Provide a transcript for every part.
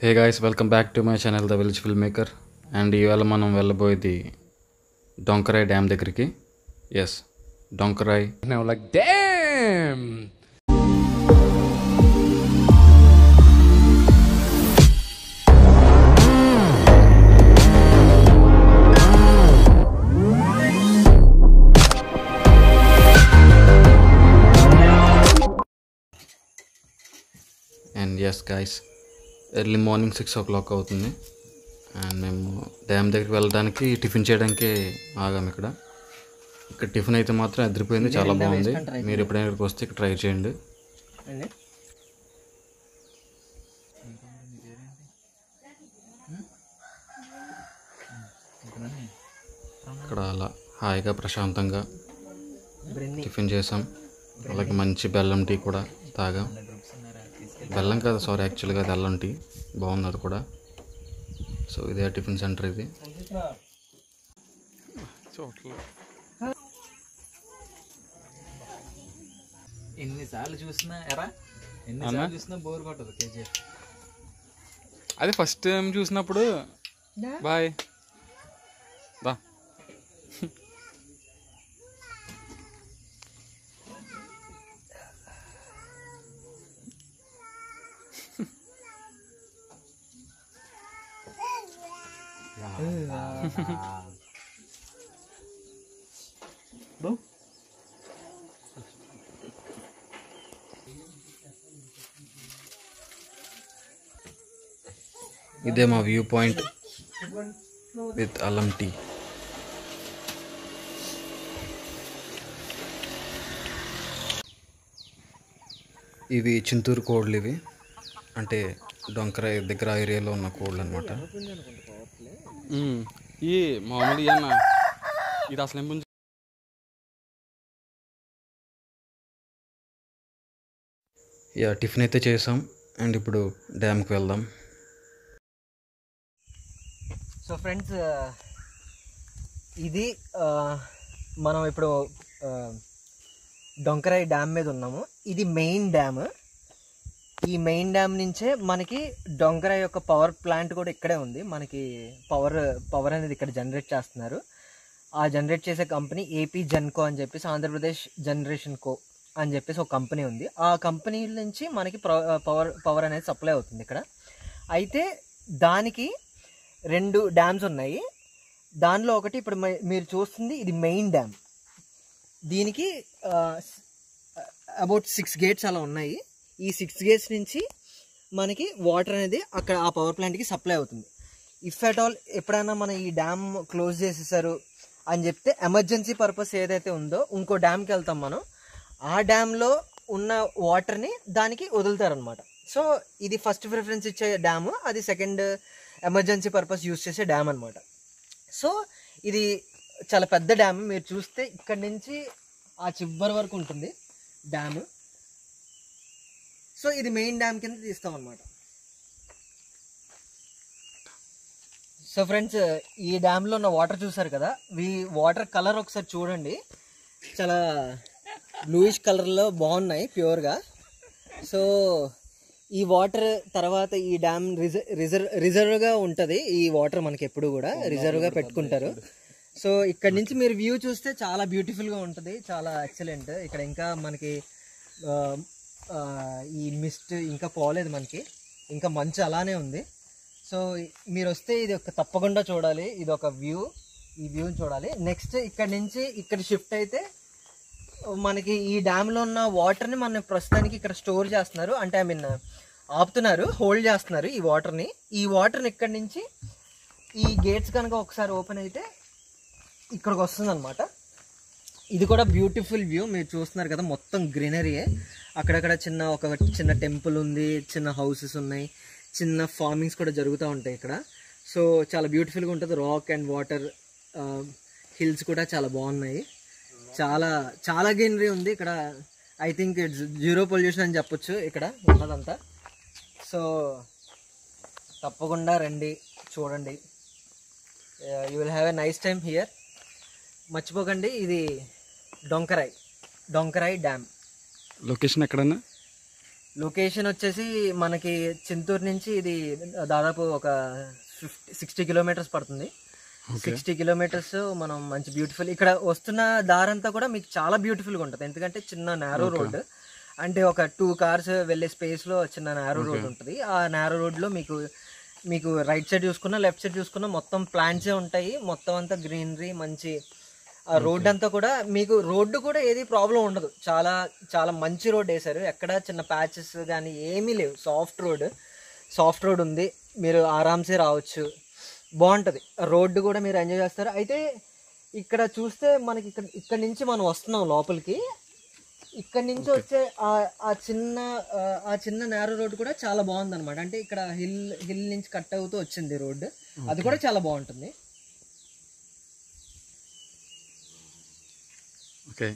Hey guys welcome back to my channel the village film maker and ఈవేళ మనం వెళ్ళబోయేది Donkarai dam దగ్గరికి yes Donkarai And I was like, damn. And yes guys early morning six o'clock అవుతుంది and మేము dam దగ్గరికి వెళ్ళడానికి tiffin చేయడానికి ఆగాము ఇక్కడ ఇక్కడ టిఫిన్ అయితే మాత్రం ఎదిరిపోయింది చాలా బాగుంది మీరు ఎప్పుడైనా ఇక్కడికి వస్తే ఇక్కడ ట్రై చేయండి ఇక్కడ అలా హాయిగా ప్రశాంతంగా టిఫిన్ చేసాం అలాగే మంచి బెల్లం టీ కూడా తాగాం బెల్లం కాదు సారీ యాక్చువల్గా అది అల్లం టీ బాగుంది అది కూడా సో ఇదే టిఫిన్ సెంటర్ ఇది ఎన్నిసార్లు చూసినా ఎరా ఎన్నిసార్లు చూసినా బోర్ కొట్టదు కేజీఎఫ్ అదే ఫస్ట్ టైం చూసినప్పుడు బాయ్ దా ఇదే మా వ్యూ పాయింట్ విత్ అల్లం టీ ఇవి చింతూరు కోళ్ళు ఇవి అంటే డొంకరాయ్ దగ్గర ఏరియాలో ఉన్న కోళ్ళు అనమాట మ్మ్. ఈ మామూలు అన్న ఇది అసలు ఏం పుంజు యా టిఫిన్ అయితే చేసాం అండ్ ఇప్పుడు డ్యామ్కి వెళ్దాం సో ఫ్రెండ్స్ ఇది ఆ, మనం ఇప్పుడు ఆ, డొంకరాయి డ్యామ్ మీద ఉన్నాము ఇది మెయిన్ డ్యామ్ ఈ మెయిన్ డ్యామ్ నుంచే మనకి డొంకరాయి యొక్క పవర్ ప్లాంట్ కూడా ఇక్కడే ఉంది మనకి పవర్ పవర్ అనేది ఇక్కడ జనరేట్ చేస్తున్నారు ఆ జనరేట్ చేసే కంపెనీ ఏపీ జెన్కో అని చెప్పేసి ఆంధ్రప్రదేశ్ జనరేషన్ కో అని చెప్పేసి ఒక కంపెనీ ఉంది ఆ కంపెనీ నుంచి మనకి పవర్ పవర్ అనేది సప్లై అవుతుంది ఇక్కడ అయితే దానికి రెండు డ్యామ్స్ ఉన్నాయి దానిలో ఒకటి ఇప్పుడు మ- మీరు చూస్తుంది ఇది మెయిన్ డ్యామ్ దీనికి అబౌట్ సిక్స్ గేట్స్ అలా ఉన్నాయి ఈ సిక్స్ గేట్స్ నుంచి మనకి వాటర్ అనేది అక్కడ ఆ పవర్ ప్లాంట్కి సప్లై అవుతుంది ఇఫ్ అట్ ఆల్ ఎప్పుడైనా మన ఈ డ్యామ్ క్లోజ్ చేసేసారు అని చెప్తే ఎమర్జెన్సీ పర్పస్ ఏదైతే ఉందో ఇంకో డ్యామ్కి వెళ్తాం మనం ఆ డ్యామ్లో ఉన్న వాటర్ని దానికి వదులుతారనమాట సో ఇది ఫస్ట్ ప్రిఫరెన్స్ ఇచ్చే డ్యామ్ అది సెకండ్ ఎమర్జెన్సీ పర్పస్ యూస్ చేసే డ్యామ్ అనమాట సో ఇది చాలా పెద్ద డ్యామ్ మీరు చూస్తే ఇక్కడ నుంచి ఆ చివరి వరకు ఉంటుంది డ్యామ్ సో ఇది మెయిన్ డ్యామ్ కింద తీస్తాం అనమాట సో ఫ్రెండ్స్ ఈ డ్యామ్లో ఉన్న వాటర్ చూసారు కదా ఈ వాటర్ కలర్ ఒకసారి చూడండి చాలా బ్లూయిష్ కలర్లో బాగున్నాయి ప్యూర్గా సో ఈ వాటర్ తర్వాత ఈ డ్యామ్ రిజర్వ్ రిజర్వ్ రిజర్వ్గా ఉంటుంది ఈ వాటర్ మనకి ఎప్పుడు కూడా రిజర్వ్గా పెట్టుకుంటారు సో ఇక్కడ నుంచి మీరు వ్యూ చూస్తే చాలా బ్యూటిఫుల్గా ఉంటుంది చాలా ఎక్సలెంట్ ఇక్కడ ఇంకా మనకి ఆ, ఆ, ఈ మిస్ట్ ఇంకా పోలేదు మనకి ఇంకా మంచు అలానే ఉంది సో మీరు వస్తే ఇది ఒక తప్పకుండా చూడాలి ఇది ఒక వ్యూ ఈ వ్యూ చూడాలి నెక్స్ట్ ఇక్కడ నుంచి ఇక్కడ షిఫ్ట్ అయితే మనకి ఈ డ్యామ్ లో ఉన్న వాటర్ ని మన ప్రస్తుతానికి ఇక్కడ స్టోర్ చేస్తున్నారు అంటే ఐ మీన్ ఆపుతున్నారు హోల్డ్ చేస్తున్నారు ఈ వాటర్ ని ఈ వాటర్ ని ఇక్కడ నుంచి ఈ గేట్స్ కనుక ఒకసారి ఓపెన్ అయితే ఇక్కడికి వస్తుంది అనమాట ఇది కూడా బ్యూటిఫుల్ వ్యూ మీరు చూస్తున్నారు కదా మొత్తం గ్రీనరీయే అక్కడక్కడ చిన్న ఒక చిన్న టెంపుల్ ఉంది చిన్న హౌసెస్ ఉన్నాయి చిన్న ఫార్మింగ్స్ కూడా జరుగుతూ ఉంటాయి ఇక్కడ సో చాలా బ్యూటిఫుల్గా ఉంటుంది రాక్ అండ్ వాటర్ హిల్స్ కూడా చాలా బాగున్నాయి చాలా చాలా గ్రీనరీ ఉంది ఇక్కడ I think it's zero pollution అని చెప్పొచ్చు ఇక్కడ ఉన్నదంతా సో తప్పకుండా రండి చూడండి you will have a nice time here మర్చిపోకండి ఇది డొంకరాయ్ డొంకరాయ్ డ్యామ్ లొకేషన్ ఎక్కడన్నా లొకేషన్ వచ్చేసి మనకి చింతూరు నుంచి ఇది దాదాపు ఒక ఫిఫ్టీ సిక్స్టీ కిలోమీటర్స్ పడుతుంది సిక్స్టీ కిలోమీటర్స్ మనం మంచి బ్యూటిఫుల్ ఇక్కడ వస్తున్న దారంతా కూడా మీకు చాలా బ్యూటిఫుల్గా ఉంటుంది ఎందుకంటే చిన్న నేరో రోడ్ అంటే ఒక టూ కార్స్ వెళ్ళే స్పేస్లో చిన్న నేరో రోడ్ ఉంటుంది ఆ నేరో రోడ్లో మీకు మీకు రైట్ సైడ్ చూసుకున్నా లెఫ్ట్ సైడ్ చూసుకున్నా మొత్తం ప్లాంట్సే ఉంటాయి మొత్తం అంతా గ్రీనరీ మంచి ఆ రోడ్ అంతా కూడా మీకు రోడ్డు కూడా ఏది ప్రాబ్లం ఉండదు చాలా చాలా మంచి రోడ్ వేశారు ఎక్కడ చిన్న ప్యాచెస్ కానీ ఏమీ లేవు సాఫ్ట్ రోడ్ సాఫ్ట్ రోడ్ ఉంది మీరు ఆరామ్సే రావచ్చు బాగుంటుంది రోడ్డు కూడా మీరు ఎంజాయ్ చేస్తారు అయితే ఇక్కడ చూస్తే మనకి ఇక్కడ ఇక్కడ నుంచి మనం వస్తున్నాం లోపలికి ఇక్కడ నుంచి వచ్చే ఆ- ఆ చిన్న ఆ, ఆ చిన్న నేరో రోడ్ కూడా చాలా బాగుంది అనమాట అంటే ఇక్కడ హిల్ హిల్ నుంచి కట్ అవుతూ వచ్చింది రోడ్ అది కూడా చాలా బాగుంటుంది ఓకే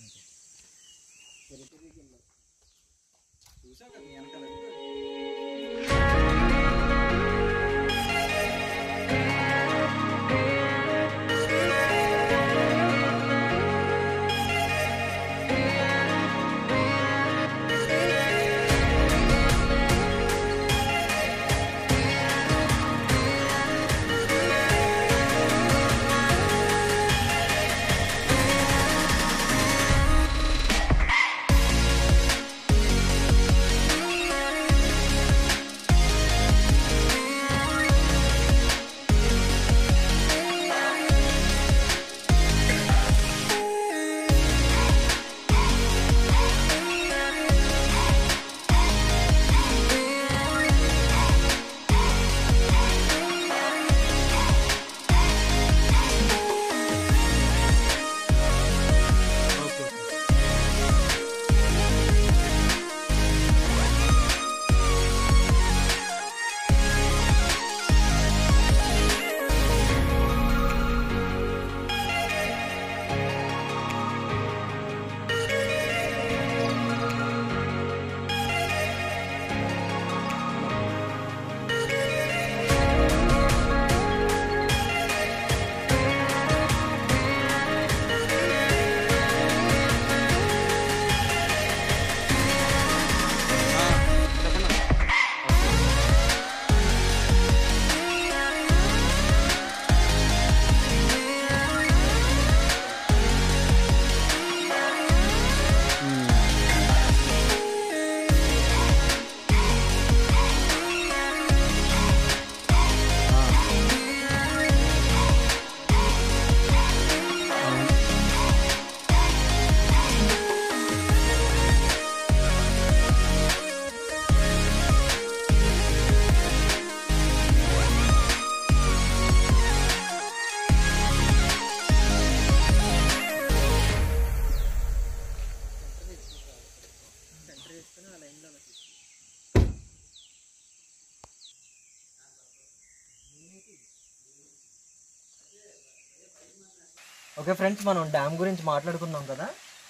ఓకే ఫ్రెండ్స్ మనం డ్యామ్ గురించి మాట్లాడుకున్నాం కదా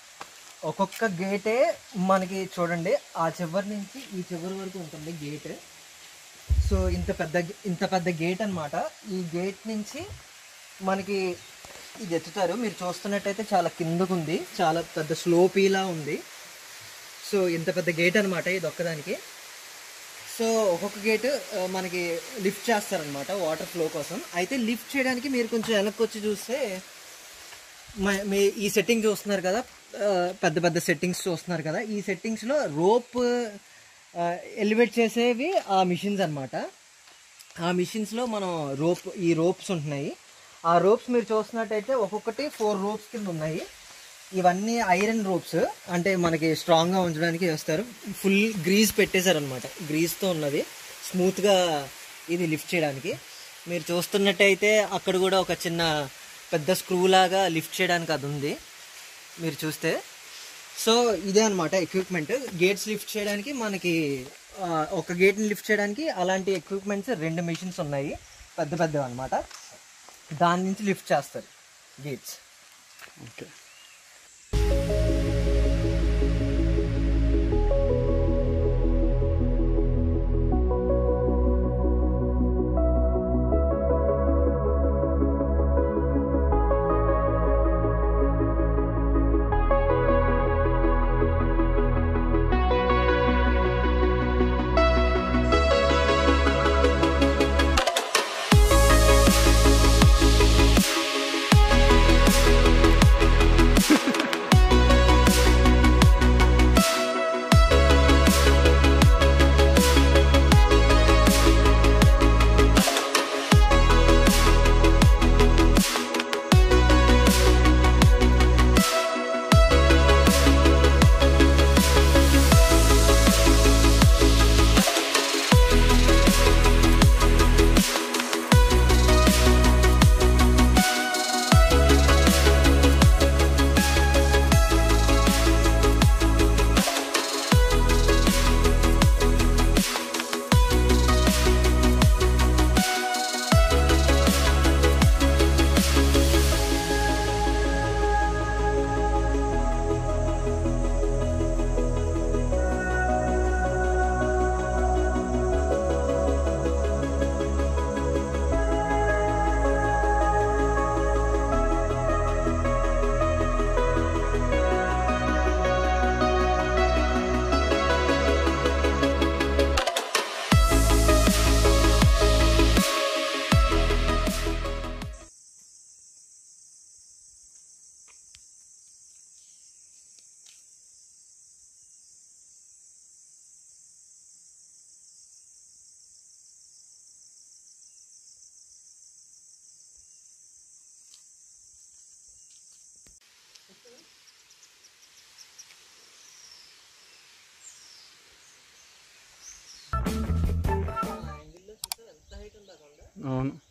ఒక్కొక్క గేటే మనకి చూడండి ఆ చివరి నుంచి ఈ చివరి వరకు ఉంటుంది గేట్ సో ఇంత పెద్ద ఇంత పెద్ద గేట్ అన్నమాట ఈ గేట్ నుంచి మనకి ఇది ఎత్తుతారు మీరు చూస్తున్నట్టయితే చాలా కిందకు ఉంది చాలా పెద్ద స్లోపీలా ఉంది సో ఇంత పెద్ద గేట్ అనమాట ఇది ఒక్కదానికి సో ఒక్కొక్క గేట్ మనకి లిఫ్ట్ చేస్తారనమాట వాటర్ ఫ్లో కోసం అయితే లిఫ్ట్ చేయడానికి మీరు కొంచెం వెనక్కి వచ్చి చూస్తే మ- మీ ఈ సెట్టింగ్ చూస్తున్నారు కదా ఆ, పెద్ద పెద్ద సెట్టింగ్స్ చూస్తున్నారు కదా ఈ సెట్టింగ్స్లో రోప్ ఎలివేట్ చేసేవి ఆ మిషన్స్ అన్నమాట ఆ మిషన్స్లో మనం రోప్ ఈ రోప్స్ ఉంటున్నాయి ఆ రోప్స్ మీరు చూస్తున్నట్టయితే ఒక్కొక్కటి ఫోర్ రోప్స్ కింద ఉన్నాయి ఇవన్నీ ఐరన్ రోప్స్ అంటే మనకి స్ట్రాంగ్గా ఉంచడానికి వేస్తారు ఫుల్ గ్రీజ్ పెట్టేశారనమాట గ్రీజ్తో ఉన్నది స్మూత్గా ఇది లిఫ్ట్ చేయడానికి మీరు చూస్తున్నట్టయితే అక్కడ కూడా ఒక చిన్న పెద్ద స్క్రూ లాగా లిఫ్ట్ చేయడానికి అది ఉంది మీరు చూస్తే సో ఇదే అనమాట ఎక్విప్మెంట్ గేట్స్ లిఫ్ట్ చేయడానికి మనకి ఆ, ఒక గేట్ని లిఫ్ట్ చేయడానికి అలాంటి ఎక్విప్మెంట్స్ రెండు మిషన్స్ ఉన్నాయి పెద్ద పెద్దవి అనమాట దాని నుంచి లిఫ్ట్ చేస్తారు గేట్స్ ఓకే ఓకే అవును